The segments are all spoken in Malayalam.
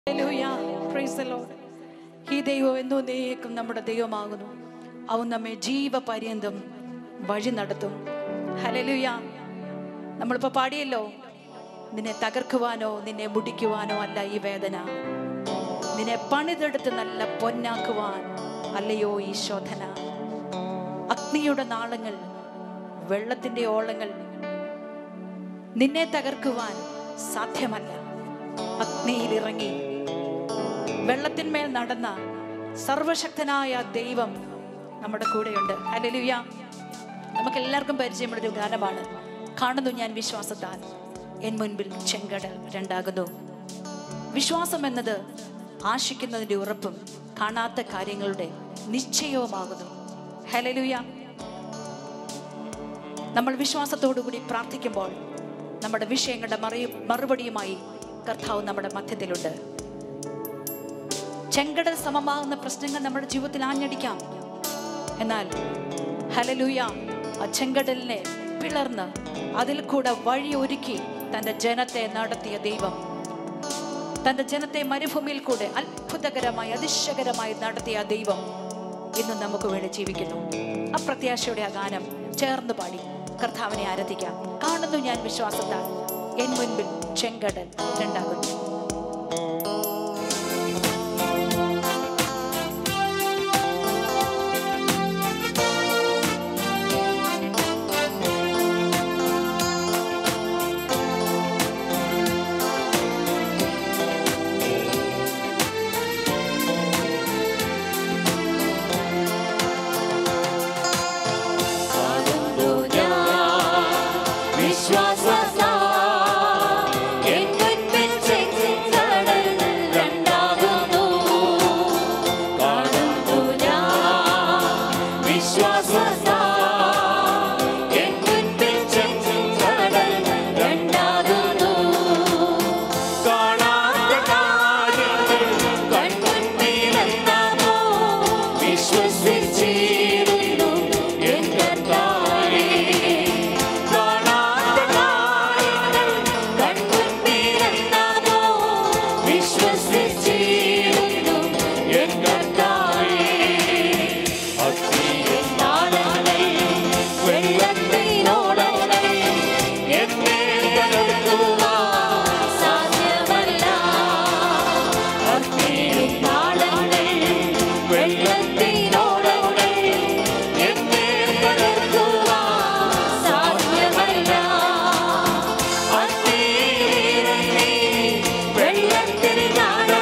Hallelujah. Praise the Lord. ഈ ദൈവം എന്നേക്കും നമ്മുടെ ദൈവമാകുന്നു അവൻ നമ്മെ ജീവപര്യന്തം വഴി നടത്തും ഹലലുയ നമ്മളിപ്പോൾ പാടിയല്ലോ നിന്നെ തകർക്കുവാനോ നിന്നെ മുടിക്കുവാനോ അല്ല ഈ വേദന നിന്നെ പണിതെടുത്ത് നല്ല പൊന്നാക്കുവാൻ അല്ലയോ ഈ ശോധന അഗ്നിയുടെ നാളങ്ങൾ വെള്ളത്തിന്റെ ഓളങ്ങൾ നിന്നെ തകർക്കുവാൻ സാധ്യമല്ല അഗ്നിയിൽ ഇറങ്ങി വെള്ളത്തിന്മേൽ നടന്ന സർവശക്തനായ ദൈവം നമ്മുടെ കൂടെയുണ്ട് ഹല്ലേലൂയ നമുക്ക് എല്ലാവർക്കും പരിചയമുള്ളൊരു ഗാനമാണ് കാണുന്നു ഞാൻ വിശ്വാസത്താൽ എൻ മുൻപിൽ ചെങ്കടൽ രണ്ടാകുന്നു വിശ്വാസം എന്നത് ആശിക്കുന്നതിൻ്റെ ഉറപ്പും കാണാത്ത കാര്യങ്ങളുടെ നിശ്ചയവുമാകുന്നു ഹലലുയ നമ്മൾ വിശ്വാസത്തോടുകൂടി പ്രാർത്ഥിക്കുമ്പോൾ നമ്മുടെ വിഷയങ്ങളുടെ മറി മറുപടിയുമായി കർത്താവ് നമ്മുടെ മധ്യത്തിലുണ്ട് ചെങ്കടൽ സമമാകുന്ന പ്രശ്നങ്ങൾ നമ്മുടെ ജീവിതത്തിൽ ആഞ്ഞടിക്കാം എന്നാൽ ഹലലൂയ ആ ചെങ്കടലിനെ പിളർന്ന് അതിൽ കൂടെ വഴി ഒരുക്കി തൻ്റെ ജനത്തെ നടത്തിയ ദൈവം തൻ്റെ ജനത്തെ മരുഭൂമിയിൽ കൂടെ അത്ഭുതകരമായി അതിശയകരമായി നടത്തിയ ആ ദൈവം ഇന്ന് നമുക്ക് വേണ്ടി ജീവിക്കുന്നു അപ്രത്യാശയുടെ ആ ഗാനം ചേർന്ന് പാടി കർത്താവിനെ ആരാധിക്കാം കാണുന്നു ഞാൻ വിശ്വാസത്താൽ എൻ മുൻപിൽ ചെങ്കടൽ രണ്ടാകുന്നു വിശ്വസിച്ചിരുന്നു എൻ കർത്താവേ കാണാത്ത കാര്യങ്ങൾ കൺമുൻപിലെന്നാമോ വിശ്വസിച്ചിരുന്നു എൻ കർത്താവേ അഗ്നിയിൽ നാളങ്ങൾ വെള്ളത്തിനോളങ്ങൾ എന്നേൽ കലർത്തുവാൻ സാധ്യമല്ല അഗ്നിയിൽ നാളങ്ങൾ വെള്ളത്തിനോളങ്ങൾ എന്നേൽ കലർത്തുവാൻ സാധ്യമല്ല അഗ്നിയിലിറങ്ങി വെള്ളത്തിൽ നാളങ്ങൾ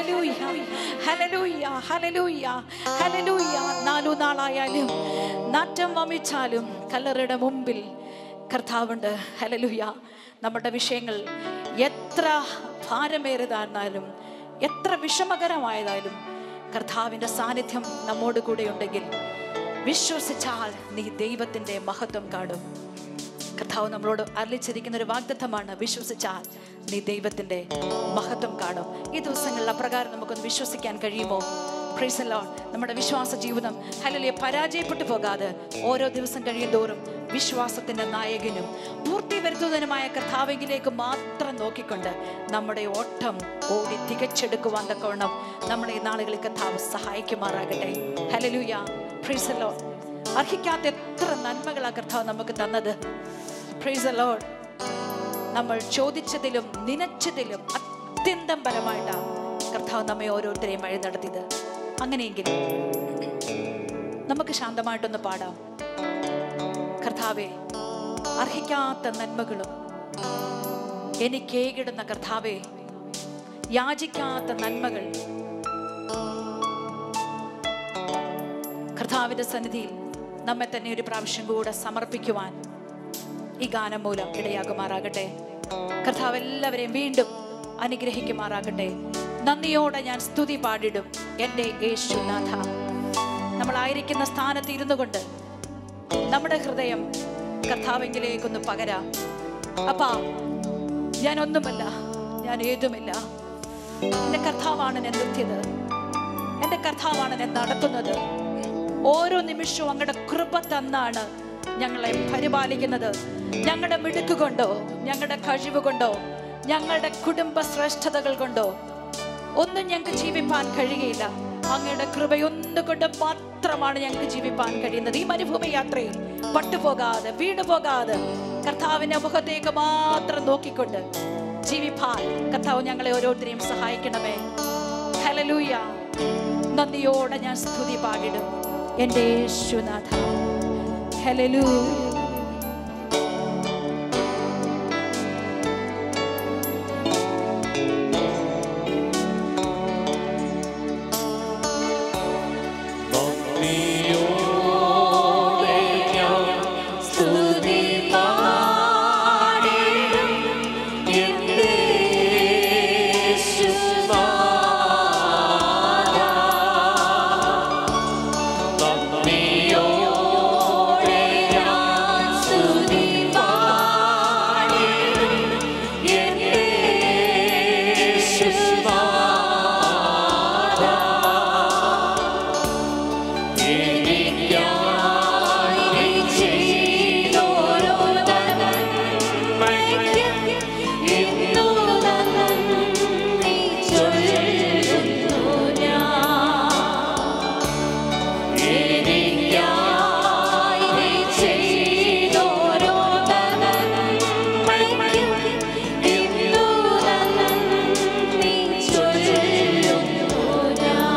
ഹല്ലേലൂയ ഹല്ലേലൂയ ഹല്ലേലൂയ ഹല്ലേലൂയ നാലു നാളായാലും നാറ്റം വമിച്ചാലും കല്ലറയുടെ മുമ്പിൽ കർത്താവുണ്ട് ഹല്ലേലൂയ നമ്മുടെ വിഷയങ്ങൾ എത്ര ഭാരമേറിയതായിരുന്നാലും എത്ര വിഷമകരമായതായാലും കർത്താവിൻ്റെ സാന്നിധ്യം നമ്മോട് കൂടെ ഉണ്ടെങ്കിൽ വിശ്വസിച്ചാൽ നീ ദൈവത്തിൻ്റെ മഹത്വം കാണും കർത്താവ് നമ്മളോട് അരളിച്ചിരിക്കുന്ന ഒരു വാഗ്ദത്തമാണ് വിശ്വസിച്ചാൽ നീ ദൈവത്തിന്റെ മഹത്വം കാണും ഈ ദിവസങ്ങളിൽ അപ്രകാരം നമുക്കൊന്ന് വിശ്വസിക്കാൻ കഴിയുമോ Praise the Lord. നമ്മുടെ വിശ്വാസ ജീവിതം ഹലലിയെ പരാജയപ്പെട്ടു പോകാതെ ഓരോ ദിവസം കഴിയും തോറും വിശ്വാസത്തിന്റെ നായകനും പൂർത്തി വരുത്തുന്നതിനുമായ കർത്താവെങ്കിലേക്ക് മാത്രം നോക്കിക്കൊണ്ട് നമ്മുടെ ഓട്ടം ഓടി തികച്ചെടുക്കുവാൻ തക്കവണ്ണം നമ്മുടെ ഈ നാളുകളിൽ കർത്താവ് സഹായിക്കുമാറാകട്ടെ ഹലലൂയ Praise the Lord. അർഹിക്കാത്ത എത്ര നന്മകളാ കർത്താവ് നമുക്ക് തന്നത് Praise the Lord. നമ്മൾ ചോദിച്ചതിലും നനച്ചതിലും അത്യന്തം പരമായിട്ടാണ് കർത്താവ് നമ്മെ ഓരോരുത്തരെയും വഴി നടത്തിയത് അങ്ങനെയെങ്കിൽ നമുക്ക് ശാന്തമായിട്ടൊന്ന് പാടാം കർത്താവെ അർഹിക്കാത്ത നന്മകളും എനിക്കേകിടുന്ന കർത്താവെ യാചിക്കാത്ത നന്മകൾ കർത്താവിന്റെ സന്നിധിയിൽ നമ്മെ തന്നെ ഒരു പ്രാവശ്യം കൂടെ സമർപ്പിക്കുവാൻ ഈ ഗാനം മൂലം ഇടയാകുമാറാകട്ടെ കർത്താവ് എല്ലാവരെയും വീണ്ടും അനുഗ്രഹിക്കുമാറാകട്ടെ നന്ദിയോടെ ഞാൻ സ്തുതി പാടിടും എൻ്റെ യേശുനാഥ നമ്മളായിരിക്കുന്ന സ്ഥാനത്ത് ഇരുന്നു കൊണ്ട് നമ്മുടെ ഹൃദയം കർത്താവെങ്കിലേക്കൊന്ന് പകരാം അപ്പാ ഞാൻ ഒന്നുമല്ല ഞാൻ ഏതുമില്ല എൻ്റെ കർത്താവാണ് എന്നെ നിർത്തിയത് എൻ്റെ കർത്താവാണ് എന്നെ നടത്തുന്നത് ഓരോ നിമിഷവും അങ്ങയുടെ കൃപ തന്നാണ് ഞങ്ങളെ പരിപാലിക്കുന്നത് ഞങ്ങളുടെ മിടുക്ക് കൊണ്ടോ ഞങ്ങളുടെ കഴിവ് കൊണ്ടോ ഞങ്ങളുടെ കുടുംബ ശ്രേഷ്ഠതകൾ കൊണ്ടോ ഒന്നും ഞങ്ങൾക്ക് ജീവിപ്പാൻ കഴിയുകയില്ല അങ്ങയുടെ കൃപയൊന്നുകൊണ്ട് മാത്രമാണ് ഞങ്ങൾക്ക് ജീവിപ്പാൻ കഴിയുന്നത് ഈ മരുഭൂമി യാത്രയിൽ പട്ടുപോകാതെ വീണുപോകാതെ കർത്താവിന്റെ മുഖത്തേക്ക് മാത്രം നോക്കിക്കൊണ്ട് ജീവിപ്പാൻ കർത്താവ് ഞങ്ങളെ ഓരോരുത്തരെയും സഹായിക്കണമേ ഹലലൂയ നന്ദിയോടെ ഞാൻ സ്തുതി പാടിടും എൻ്റെ യേശുനാഥ ഹലലൂ നന്ദിയോടെ ഞാൻ സ്തുതി പാടിടും എൻ്റെ യേശുനാഥാ. നന്ദിയോടെ ഞാൻ സ്തുതി പാടിടും എൻ്റെ യേശുനാഥാ. എനിക്കായി ചെയ്തോരോ നന്മയ്ക്കും ഇന്നു നന്ദി ചൊല്ലുന്നു ഞാൻ. എനിക്കായി ചെയ്തോരോ നന്മയ്ക്കും ഇന്നു നന്ദി ചൊല്ലുന്നു ഞാൻ.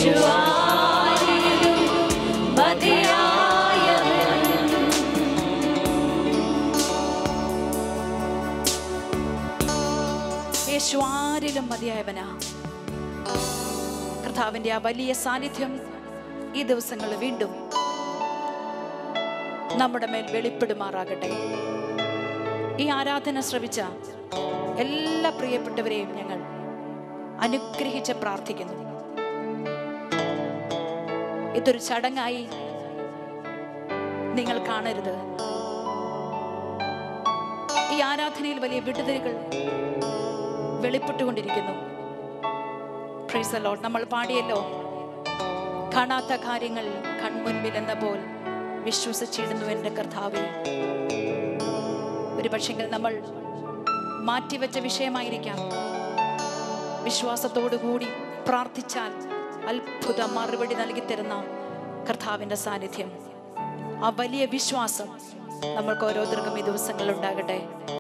യേശുവാരിലും മതിയായവൻ യേശു ആരിലും മതിയായവനാ കർത്താവിന്റെ ആ വലിയ സാന്നിധ്യം ഈ ദിവസങ്ങൾ വീണ്ടും നമ്മുടെ മേൽ വെളിപ്പെടുമാറാകട്ടെ ഈ ആരാധന ശ്രവിച്ച എല്ലാ പ്രിയപ്പെട്ടവരെയും ഞങ്ങൾ അനുഗ്രഹിച്ച് പ്രാർത്ഥിക്കുന്നു ഇതൊരു ചടങ്ങായി നിങ്ങൾ കാണരുത് ഈ ആരാധനയിൽ വലിയ വിടുതലുകൾ വെളിപ്പെട്ടുകൊണ്ടിരിക്കുന്നു പ്രൈസ് ലോഡ് നമ്മൾ പാടിയല്ലോ കാണാത്ത കാര്യങ്ങൾ കൺമുൻപിൽ എന്ന പോൽ വിശ്വസിച്ചിടുന്നു എൻ്റെ കർത്താവെ ഒരു പക്ഷെങ്കിൽ നമ്മൾ മാറ്റിവെച്ച വിഷയമായിരിക്കാം വിശ്വാസത്തോടു കൂടി പ്രാർത്ഥിച്ചാൽ അത്ഭുത മറുപടി നൽകി തരുന്ന കർത്താവിൻ്റെ സാന്നിധ്യം ആ വലിയ വിശ്വാസം നമ്മൾക്ക് ഓരോരുത്തർക്കും ഈ ദിവസങ്ങളിൽ ഉണ്ടാകട്ടെ